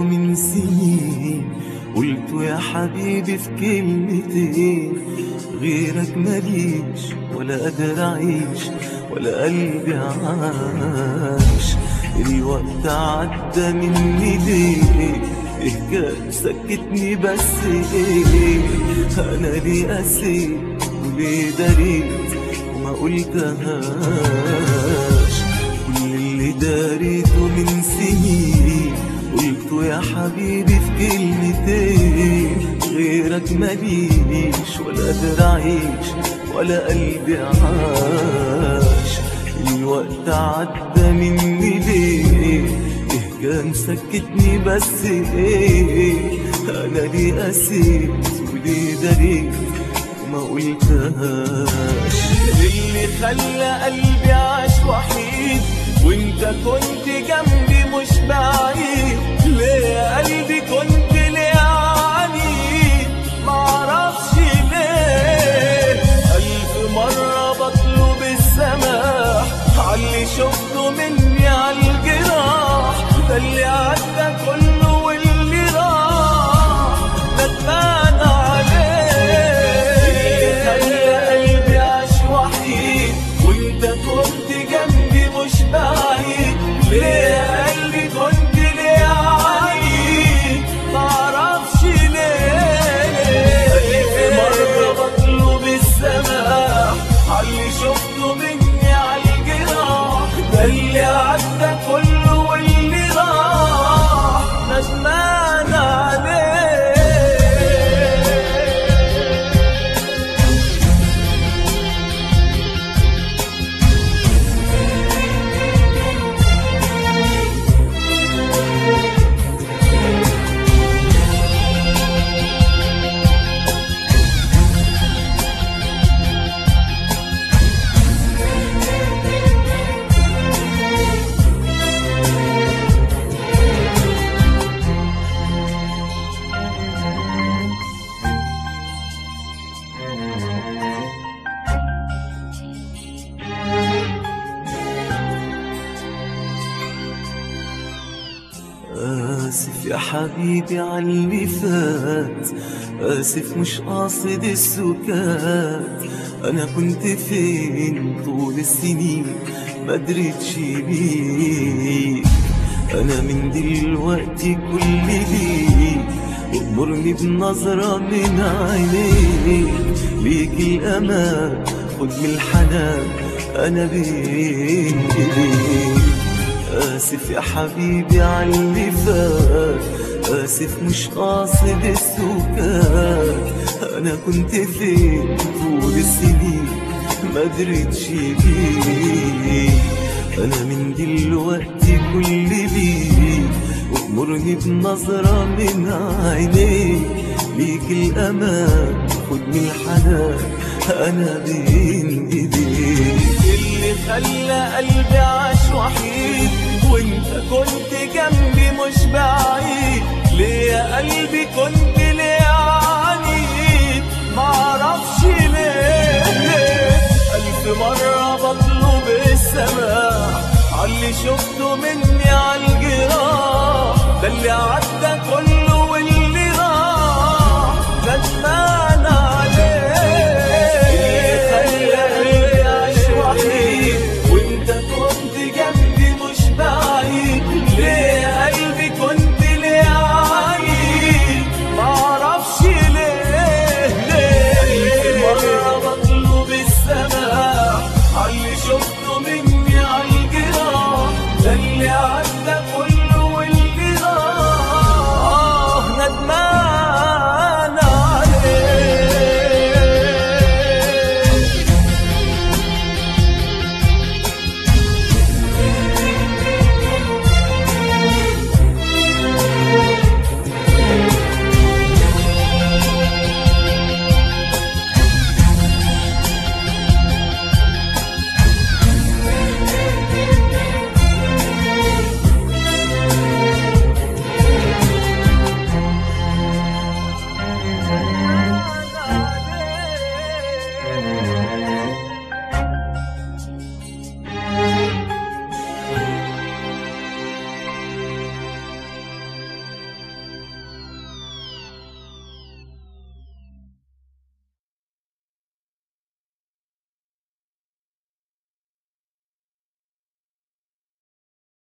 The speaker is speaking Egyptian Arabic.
من سنين قلت يا حبيبي في كلمتين غيرك ماليش ولا قادر اعيش ولا قلبي عاش الوقت عدى مني ليه إيه كان سكتني بس ايه انا ليه قسيت وليه دريت وما قلتهاش كل اللي داريته من سنين قلته يا حبيبي في كلمتين غيرك ماليش ولا قادر اعيش ولا قلبي عاش الوقت عدى مني ليه إيه كان سكتني بس ايه انا ليه قسيت وليه دريت وما قلتهاش اللي خلى قلبي عاش وحيد وانت كنت جنبي مش بعيد ليه يا قلبي كنت ليه عنيد معرفش ليه ألف مرة بطلب السماح عاللي شفته مني عالجراح ده اللي عدى كله واللي راح ندمان عليه خلى قلبي عاش وحيد وانت كنت جنبي مش بعيد ليه يا قلبي كنت ليه عنيد معرفش ليه ألف مرة بطلب السماح عاللي شفته مني عالجراح ده اللي عدى كله واللي راح ندمان عليه آسف يا حبيبي عاللي فات آسف مش قاصد السكات أنا كنت فين طول السنين ما دريتش بيك أنا من دلوقتي كل ليك وأمرني بنظرة من عينيك ليك الأمان خد من الحنان أنا بين إيديك آسف يا حبيبي عاللي فات آسف مش قاصد السكات أنا كنت فين طول السنين ما دريتش بيك أنا من دلوقتي كل بيك وأمرني بنظرة من عينيك ليك الأمان خد من الحنان أنا بين إيديك اللي خلى قلبي عاش وحيد وانت كنت جنبي مش بعيد ليه يا قلبي كنت ليه عنيد معرفش ليه ليه ألف مرة بطلب السماح عاللي شفته مني عالجراح ده اللي عدى كل